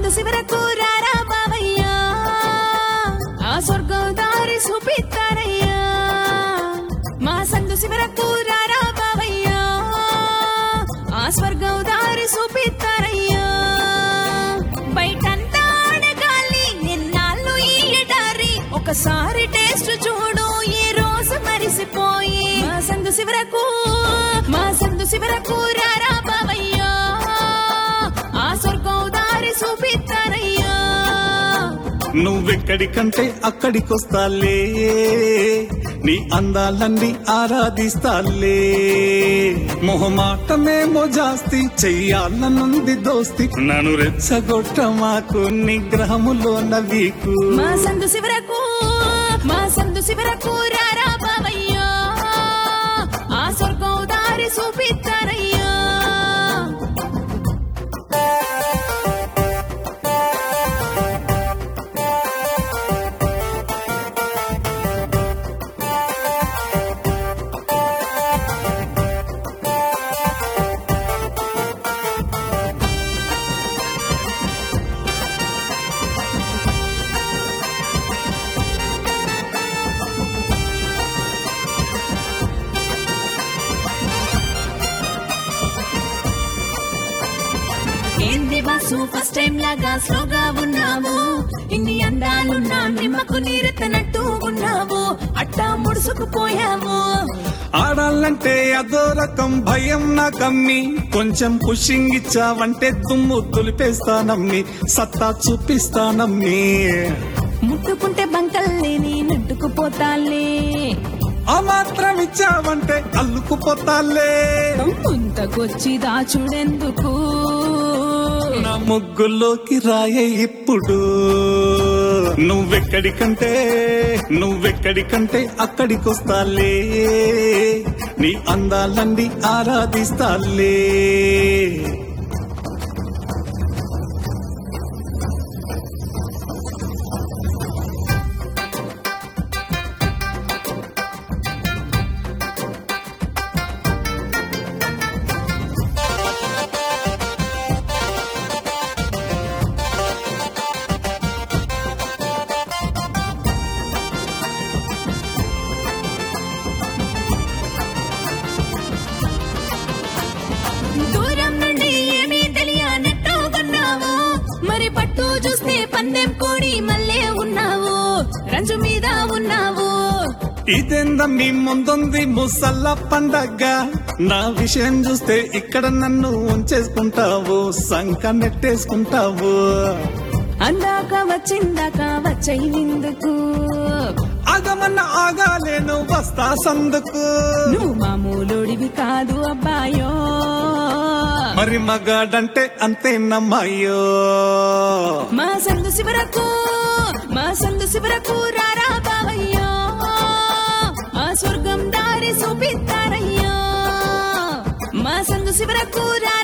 సందు శివరకు రారా బావయ్యా ఆ స్వర్గం దారి చూపిస్తారయ్యా మా సందు శివరకు రారా బావయ్యా ఆ స్వర్గం దారి చూపిస్తారయ్యా బయటంతా ఆడగాలి ఎన్నాళ్ళు ఈ ఎడారి ఒకసారి టేస్ట్ చూడు ఈ రోజు మరిసిపోయి మా సందు శివరకు మా సందు శివరకు రారా బావయ్యా ఆ స్వర్గం దారి చూపిస్తారయ్యా నువ్వెక్కడికంటే అక్కడికొస్తాలే నీ అందాలన్నీ ఆరాధిస్తాలే మొహమాటమేమో జాస్తి చెయ్యాలనుంది దోస్తి నన్ను రెచ్చగొట్ట మాకు నిగ్రహములో నవీకు మా సందు శివరకు మా సందు శివరకు రారా బావయ్యా ఆ స్వర్గం దారి చూపిస్తారయ్యా ఏంది బాసు ఫస్ట్ టైం లాగా స్లోగా ఉన్నావు ఇన్ని అందాలున్నా నిమ్మకు నీరెత్తనట్టు ఉన్నావు అట్టా ముడుసుకుపోయావు ఆడాలంటే అదో రకం భయం నా కమ్మి కొంచెం పుషింగ్ ఇచ్చావంటే తుమ్ము దులిపేస్తానమ్మి సత్తా చూపిస్తానమ్మి ముట్టుకుంటే బంకల్లేని నట్టుకుపోతాలే ఆ మాత్రం ఇచ్చావంటే అల్లుకుపోతాలే ముంతకొచ్చి దాచుడెందుకు నా ముగ్గులోకి రాయే ఇప్పుడు నువ్వెక్కడికంటే నువ్వెక్కడికంటే అక్కడికొస్తాలే నీ అందాలన్నీ ఆరాధిస్తాలే దూరం నుండి ఏమీ తెలియనట్టుకున్నావు మరి పట్టు చూస్తే పందెం కోడి మళ్ళీ ఉన్నావు రంజు మీద ఉన్నావు ఇదేందమ్మి ముందుంది ముసల్ల పండగ నా విషయం చూస్తే ఇక్కడ నన్ను ఉంచేసుకుంటావు సంక నెట్టేసుకుంటావు అందాక వచ్చిందాక వచ్చై నిందుకు ఆగమన్న ఆగాలేను వస్తా సందుకు నువ్వు మామూలుడివి కాదు అబ్బాయో మరి మగాడంటే అంతే నమ్మాయో మా సందు శివరకు మా సందు శివరకు రారా బావయ్యో ఆ స్వర్గం దారి చూపిస్తారయ్యో మా సందు శివరకు రా